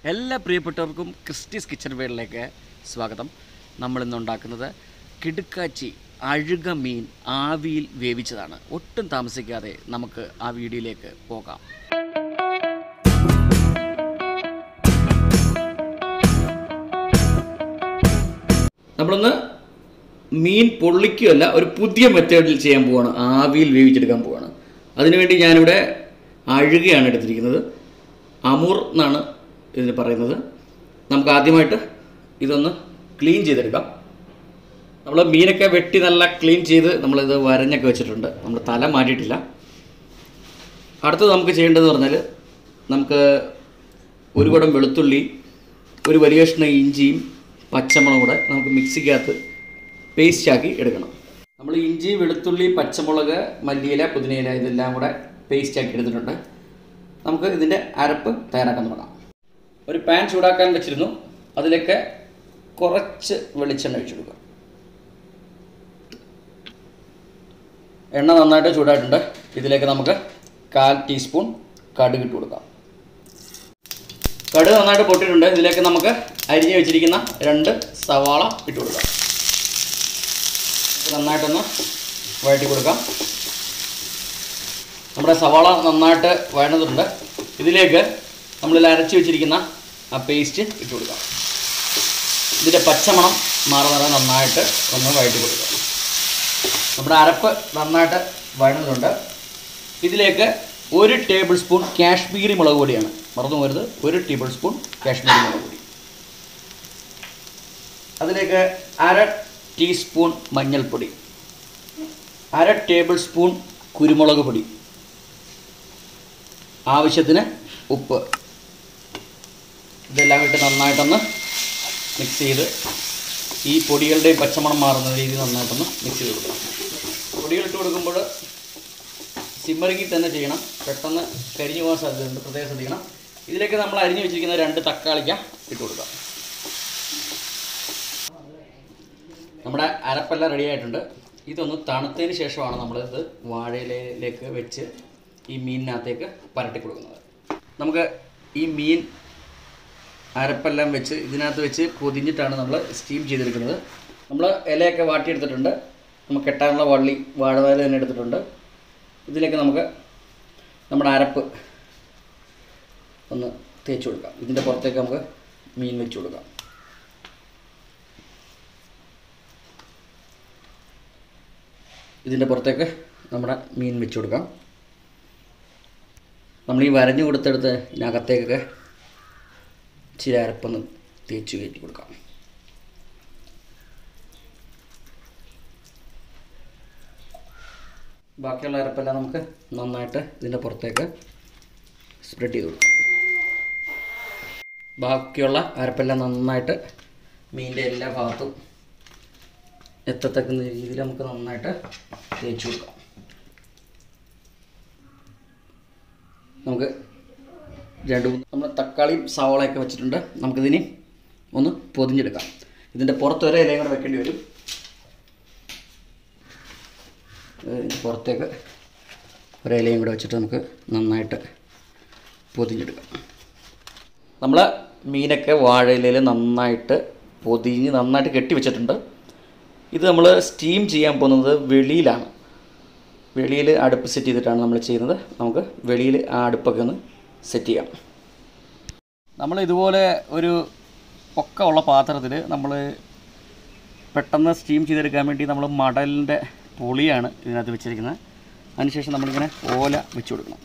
എല്ലാ പ്രിയപ്പെട്ടവർക്കും Christy's kitchen വേളിലേക്ക് സ്വാഗതം നമ്മളിന്ന് ഉണ്ടാക്കുന്നത് കിടുക്കാച്ചി അഴുക മീൻ ആവിയിൽ വേവിച്ചതാണ് ഒട്ടും താമസിക്കാതെ നമുക്ക് ആ വീഡിയോയിലേക്ക് പോകാം നമ്മളൊന്ന് മീൻ പൊള്ളിക്കുകയല്ല ഒരു പുതിയ മെത്തേഡിൽ ചെയ്യാൻ പോവാണ് ആവിയിൽ വേവിച്ചെടുക്കാൻ പോവാണ് അതിനുവേണ്ടി ഞാനിവിടെ അഴുകയാണ് എടുത്തിരിക്കുന്നത് അമൂർ എന്നാണ് ഇതിന് പറയുന്നത് നമുക്ക് ആദ്യമായിട്ട് ഇതൊന്ന് ക്ലീൻ ചെയ്തെടുക്കാം നമ്മൾ മീനൊക്കെ വെട്ടി നല്ല ക്ലീൻ ചെയ്ത് നമ്മളിത് വരഞ്ഞൊക്കെ വെച്ചിട്ടുണ്ട് നമ്മൾ തല മാറ്റിയിട്ടില്ല അടുത്തത് നമുക്ക് ചെയ്യേണ്ടതെന്ന് പറഞ്ഞാൽ നമുക്ക് ഒരു കുടം വെളുത്തുള്ളി ഒരു വലിയ കഷ്ണം ഇഞ്ചിയും പച്ചമുളകും കൂടെ നമുക്ക് മിക്സിക്കകത്ത് പേസ്റ്റ് ആക്കി എടുക്കണം നമ്മൾ ഇഞ്ചി വെളുത്തുള്ളി പച്ചമുളക് മല്ലിയില പുതിനയില ഇതെല്ലാം കൂടെ പേസ്റ്റ് ആക്കി എടുത്തിട്ടുണ്ട് നമുക്ക് ഇതിൻ്റെ അരപ്പ് തയ്യാറാക്കാൻ തുടങ്ങാം ഒരു പാൻ ചൂടാക്കാൻ വെച്ചിരുന്നു അതിലേക്ക് കുറച്ച് വെളിച്ചെണ്ണ ഒഴിച്ചു കൊടുക്കുക എണ്ണ നന്നായിട്ട് ചൂടായിട്ടുണ്ട് ഇതിലേക്ക് നമുക്ക് കാൽ ടീസ്പൂൺ കടുക് ഇട്ട് കൊടുക്കാം കടുക് നന്നായിട്ട് പൊട്ടിയിട്ടുണ്ട് ഇതിലേക്ക് നമുക്ക് അരിഞ്ഞ് വെച്ചിരിക്കുന്ന രണ്ട് സവാള ഇട്ട് കൊടുക്കാം ഇത് നന്നായിട്ടൊന്ന് വഴറ്റി കൊടുക്കാം നമ്മുടെ സവാള നന്നായിട്ട് വഴണതുണ്ട് ഇതിലേക്ക് നമ്മളിൽ അരച്ച് വെച്ചിരിക്കുന്ന ആ പേസ്റ്റ് ഇട്ട് കൊടുക്കാം ഇതിൻ്റെ പച്ചമണം മാറുന്നത് നന്നായിട്ട് ഒന്ന് വഴറ്റി കൊടുക്കാം നമ്മുടെ അരപ്പ് നന്നായിട്ട് വഴണതുണ്ട് ഇതിലേക്ക് ഒരു ടേബിൾ സ്പൂൺ കാശ്മീരി മുളക് പൊടിയാണ് മറന്നു പോരുത് ഒരു ടേബിൾ സ്പൂൺ കാശ്മീരി മുളക് പൊടി അതിലേക്ക് അര ടീസ്പൂൺ മഞ്ഞൾപ്പൊടി അര ടേബിൾ സ്പൂൺ കുരുമുളക് പൊടി ആവശ്യത്തിന് ഉപ്പ് ഇതെല്ലാം ഇട്ട് നന്നായിട്ടൊന്ന് മിക്സ് ചെയ്ത് ഈ പൊടികളുടെയും പച്ചമണം മാറുന്ന രീതിയിൽ നന്നായിട്ടൊന്ന് മിക്സ് ചെയ്ത് കൊടുക്കണം പൊടികൾ ഇട്ട് കൊടുക്കുമ്പോൾ സിമ്മറിങ്ങിൽ തന്നെ ചെയ്യണം പെട്ടെന്ന് കരിഞ്ഞു പോകാൻ സാധ്യതയുണ്ട് പ്രത്യേകം ശ്രദ്ധിക്കണം ഇതിലേക്ക് നമ്മൾ അരിഞ്ഞു വെച്ചിരിക്കുന്ന രണ്ട് തക്കാളിക്ക ഇട്ട് കൊടുക്കാം നമ്മുടെ അരപ്പെല്ലാം റെഡി ആയിട്ടുണ്ട് ഇതൊന്ന് തണുത്തതിന് ശേഷമാണ് നമ്മളിത് വാഴയിലയിലേക്ക് വെച്ച് ഈ മീനിനകത്തേക്ക് പരട്ടി കൊടുക്കുന്നത് നമുക്ക് ഈ മീൻ അരപ്പെല്ലാം വെച്ച് ഇതിനകത്ത് വെച്ച് പൊതിഞ്ഞിട്ടാണ് നമ്മൾ സ്റ്റീം ചെയ്തെടുക്കുന്നത് നമ്മൾ ഇലയൊക്കെ വാട്ടിയെടുത്തിട്ടുണ്ട് നമുക്ക് കെട്ടാനുള്ള വള്ളി വാഴവേല തന്നെ എടുത്തിട്ടുണ്ട് ഇതിലേക്ക് നമുക്ക് നമ്മുടെ അരപ്പ് ഒന്ന് തേച്ച് കൊടുക്കാം ഇതിൻ്റെ പുറത്തേക്ക് നമുക്ക് മീൻ വെച്ച് കൊടുക്കാം ഇതിൻ്റെ പുറത്തേക്ക് നമ്മുടെ മീൻ വെച്ച് കൊടുക്കാം നമ്മൾ ഈ വരഞ്ഞു കൊടുത്തെടുത്ത് ഇതിനകത്തേക്കൊക്കെ ഇച്ചിരി അരപ്പൊന്ന് തേച്ച് കയറ്റി കൊടുക്കാം ബാക്കിയുള്ള അരപ്പെല്ലാം നമുക്ക് നന്നായിട്ട് ഇതിൻ്റെ പുറത്തേക്ക് സ്പ്രെഡ് ചെയ്ത് കൊടുക്കാം ബാക്കിയുള്ള അരപ്പെല്ലാം നന്നായിട്ട് മീനിൻ്റെ എല്ലാ ഭാഗത്തും എത്തത്തക്കുന്ന രീതിയിൽ നമുക്ക് നന്നായിട്ട് തേച്ച് കൊടുക്കാം നമുക്ക് രണ്ട് മൂന്ന് നമ്മൾ തക്കാളിയും സവാളയൊക്കെ വെച്ചിട്ടുണ്ട് നമുക്കിതിനി ഒന്ന് പൊതിഞ്ഞെടുക്കാം ഇതിൻ്റെ പുറത്ത് ഒരു ഇലയും കൂടെ വെക്കേണ്ടി വരും ഇതിൻ്റെ പുറത്തേക്ക് ഒരു ഇലയും കൂടെ വെച്ചിട്ട് നമുക്ക് നന്നായിട്ട് പൊതിഞ്ഞെടുക്കാം നമ്മൾ മീനൊക്കെ വാഴയിലയിൽ നന്നായിട്ട് പൊതിഞ്ഞ് നന്നായിട്ട് കെട്ടി വെച്ചിട്ടുണ്ട് ഇത് നമ്മൾ സ്റ്റീം ചെയ്യാൻ പോകുന്നത് വെളിയിലാണ് വെളിയിൽ അടുപ്പ് സെറ്റ് ചെയ്തിട്ടാണ് നമ്മൾ ചെയ്യുന്നത് നമുക്ക് വെളിയിൽ ആ അടുപ്പൊക്കെ ഒന്ന് സെറ്റ് ചെയ്യാം നമ്മൾ ഇതുപോലെ ഒരു പൊക്കമുള്ള പാത്രത്തിൽ നമ്മൾ പെട്ടെന്ന് സ്റ്റീം ചെയ്തെടുക്കാൻ വേണ്ടി നമ്മൾ മടലിൻ്റെ പൊളിയാണ് ഇതിനകത്ത് വെച്ചിരിക്കുന്നത് അതിനുശേഷം നമ്മളിങ്ങനെ ഓല വെച്ച് കൊടുക്കണം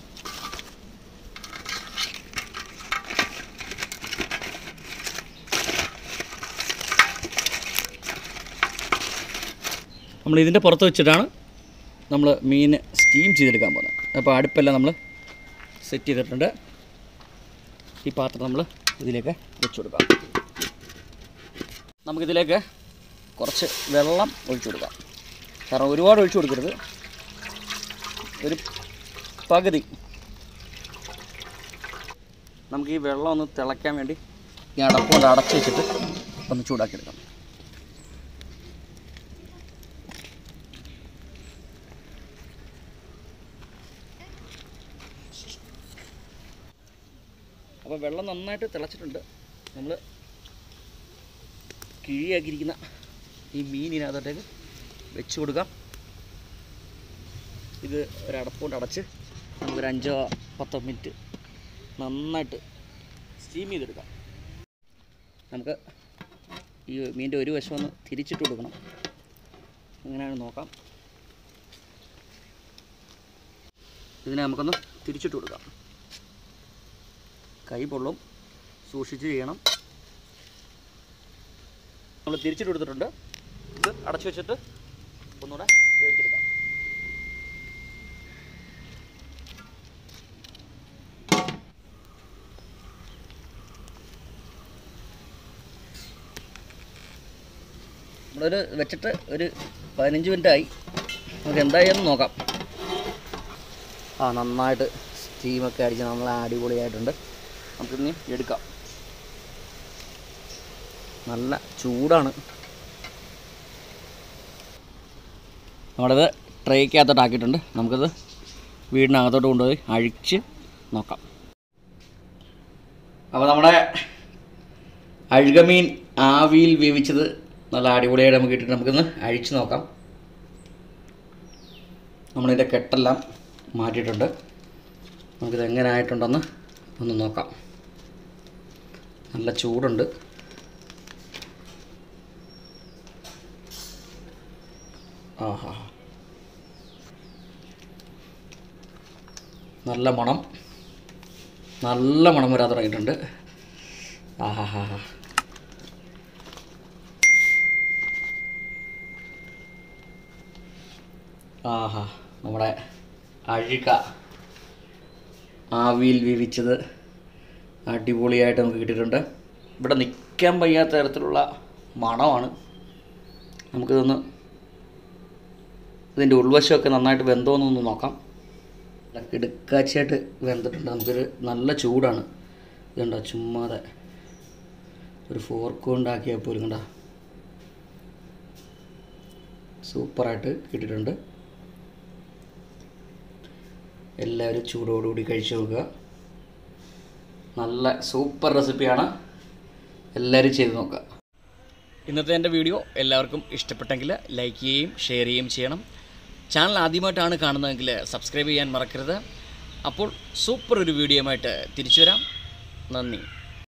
നമ്മൾ ഇതിൻ്റെ പുറത്ത് വെച്ചിട്ടാണ് നമ്മൾ മീൻ സ്റ്റീം ചെയ്തെടുക്കാൻ പോകുന്നത് അപ്പോൾ അടുപ്പെല്ലാം നമ്മൾ സെറ്റ് ചെയ്തിട്ടുണ്ട് ഈ പാത്രം നമ്മൾ ഇതിലേക്ക് വെച്ച് കൊടുക്കാം നമുക്കിതിലേക്ക് കുറച്ച് വെള്ളം ഒഴിച്ചു കൊടുക്കാം കാരണം ഒരുപാട് ഒഴിച്ചു കൊടുക്കരുത് ഒരു പകുതി നമുക്ക് ഈ വെള്ളം ഒന്ന് തിളയ്ക്കാൻ വേണ്ടി ഈ അടപ്പ് കൊണ്ട് അടച്ച് വെച്ചിട്ട് ഒന്ന് ചൂടാക്കിയെടുക്കാം അപ്പോൾ വെള്ളം നന്നായിട്ട് തിളച്ചിട്ടുണ്ട് നമ്മൾ കിഴിയാക്കിയിരിക്കുന്ന ഈ മീൻ ഇതിനകത്തോട്ടേക്ക് വെച്ച് കൊടുക്കാം ഇത് ഒരടപ്പ് കൊണ്ട് അടച്ച് നമുക്കൊരു അഞ്ചോ പത്തോ മിനിറ്റ് നന്നായിട്ട് സ്റ്റീം ചെയ്തെടുക്കാം നമുക്ക് ഈ മീൻ്റെ ഒരു വശം ഒന്ന് തിരിച്ചിട്ട് കൊടുക്കണം എങ്ങനെയാണ് നോക്കാം ഇതിനെ നമുക്കൊന്ന് തിരിച്ചിട്ട് കൊടുക്കാം കൈ പൊള്ളും സൂക്ഷിച്ച് ചെയ്യണം നമ്മൾ തിരിച്ചിട്ട് കൊടുത്തിട്ടുണ്ട് ഇത് അടച്ചു വെച്ചിട്ട് ഒന്നുകൂടെ വേവിച്ചെടുക്കാം നമ്മളൊരു വെച്ചിട്ട് ഒരു പതിനഞ്ച് മിനിറ്റ് ആയി നമുക്ക് എന്തായാലും നോക്കാം ആ നന്നായിട്ട് സ്റ്റീമൊക്കെ അടിച്ച് നമ്മൾ അടിപൊളിയായിട്ടുണ്ട് നമുക്കിനി എടുക്കാം നല്ല ചൂടാണ് നമ്മളിത് ട്രേക്കകത്തോട്ട് ആക്കിയിട്ടുണ്ട് നമുക്കിത് വീടിനകത്തോട്ട് കൊണ്ടുപോയി അഴിച്ച് നോക്കാം അപ്പോൾ നമ്മുടെ അഴുകമീൻ ആവിയിൽ വേവിച്ചത് നല്ല അടിപൊളിയായിട്ട് നമുക്ക് ഇട്ടിട്ട് നമുക്കൊന്ന് അഴിച്ച് നോക്കാം നമ്മളിതിൻ്റെ കെട്ടെല്ലാം മാറ്റിയിട്ടുണ്ട് നമുക്കിത് എങ്ങനെ ആയിട്ടുണ്ടെന്ന് ഒന്ന് നോക്കാം നല്ല ചൂടുണ്ട് ആഹാ നല്ല മണം നല്ല മണം വരാൻ തുടങ്ങിയിട്ടുണ്ട് ആഹാ ഹാ ഹാ ആഹാ നമ്മുടെ അഴുക ആവിയിൽ വേവിച്ചത് അടിപൊളിയായിട്ട് നമുക്ക് കിട്ടിയിട്ടുണ്ട് ഇവിടെ നിൽക്കാൻ വയ്യാത്ത തരത്തിലുള്ള മണമാണ് നമുക്കിതൊന്ന് ഇതിൻ്റെ ഉൾവശമൊക്കെ നന്നായിട്ട് വെന്തോന്നൊന്ന് നോക്കാം നല്ല കിടുക്കാച്ചയായിട്ട് വെന്തിട്ടുണ്ട് നമുക്കൊരു നല്ല ചൂടാണ് ഇതുണ്ടോ ചുമ്മാതെ ഒരു ഫോർക്ക് കൊണ്ടാക്കിയാൽ പോലും കണ്ട സൂപ്പറായിട്ട് കിട്ടിയിട്ടുണ്ട് എല്ലാവരും ചൂടോടുകൂടി കഴിച്ചു നോക്കുക നല്ല സൂപ്പർ റെസിപ്പിയാണ് എല്ലാവരും ചെയ്ത് നോക്കുക ഇന്നത്തെ എൻ്റെ വീഡിയോ എല്ലാവർക്കും ഇഷ്ടപ്പെട്ടെങ്കിൽ ലൈക്ക് ചെയ്യുകയും ഷെയർ ചെയ്യുകയും ചെയ്യണം ചാനൽ ആദ്യമായിട്ടാണ് കാണുന്നതെങ്കിൽ സബ്സ്ക്രൈബ് ചെയ്യാൻ മറക്കരുത് അപ്പോൾ സൂപ്പർ ഒരു വീഡിയോയുമായിട്ട് തിരിച്ചു വരാം നന്ദി